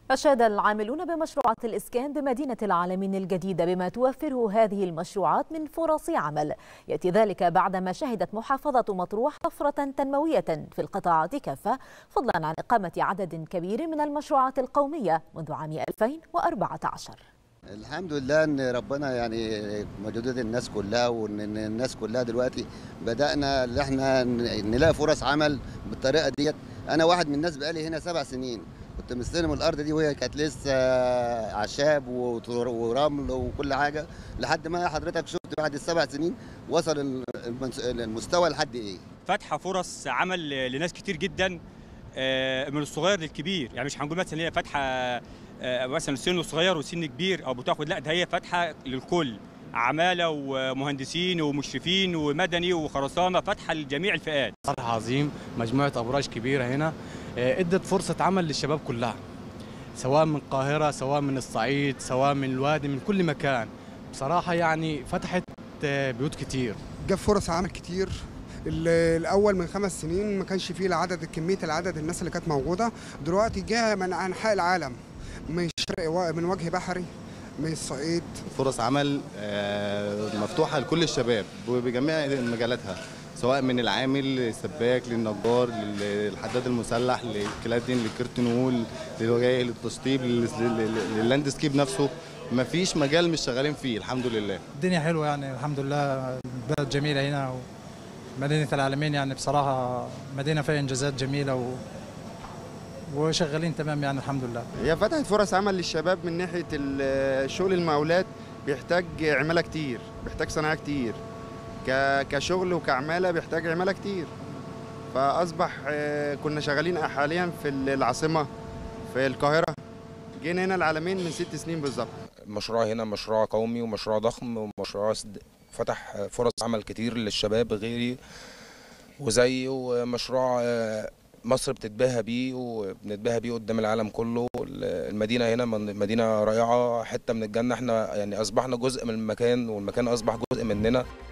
أشاد العاملون بمشروعات الإسكان بمدينة العالمين الجديدة بما توفره هذه المشروعات من فرص عمل يأتي ذلك بعدما شهدت محافظة مطروح طفرة تنموية في القطاعات كافة فضلا عن إقامة عدد كبير من المشروعات القومية منذ عام 2014 الحمد لله ان ربنا يعني مجهودات الناس كلها وان الناس كلها دلوقتي بدانا ان احنا نلاقي فرص عمل بالطريقه ديت انا واحد من الناس بقالي هنا سبع سنين كنت مستلم الارض دي وهي كانت لسه اعشاب ورمل وكل حاجه لحد ما حضرتك شفت بعد السبع سنين وصل المستوى لحد ايه فاتحه فرص عمل لناس كتير جدا من الصغير للكبير يعني مش هنقول مثلا هي فاتحه مثلا سن صغير وسن كبير او بتاخد لا ده هي فاتحه للكل عماله ومهندسين ومشرفين ومدني وخرسانه فاتحه لجميع الفئات صراحه عظيم مجموعه ابراج كبيره هنا ادت فرصه عمل للشباب كلها سواء من القاهره سواء من الصعيد سواء من الوادي من كل مكان بصراحه يعني فتحت بيوت كتير جاب فرص عمل كتير الاول من خمس سنين ما كانش فيه العدد كميه العدد الناس اللي كانت موجوده دلوقتي جه من انحاء العالم من شرق من وجه بحري من الصعيد فرص عمل مفتوحه لكل الشباب بجميع مجالاتها سواء من العامل للسباك للنجار للحداد المسلح للكلادين للكرتونول للوجاي للتشطيب لللاندسكيب نفسه ما فيش مجال مش شغالين فيه الحمد لله الدنيا حلوه يعني الحمد لله البلد جميله هنا مدينه العالمين يعني بصراحه مدينه فيها انجازات جميله و وشغالين تمام يعني الحمد لله هي فتحت فرص عمل للشباب من ناحيه شغل المقاولات بيحتاج عماله كتير بيحتاج صناعه كتير كشغل وكعماله بيحتاج عماله كتير فاصبح كنا شغالين حاليا في العاصمه في القاهره جينا هنا العالمين من ست سنين بالظبط المشروع هنا مشروع قومي ومشروع ضخم ومشروع فتح فرص عمل كتير للشباب غيري وزي ومشروع مصر بتتباهى بيه وبنتباهى بيه قدام العالم كله المدينه هنا مدينه رائعه حته من الجنه احنا يعني اصبحنا جزء من المكان والمكان اصبح جزء مننا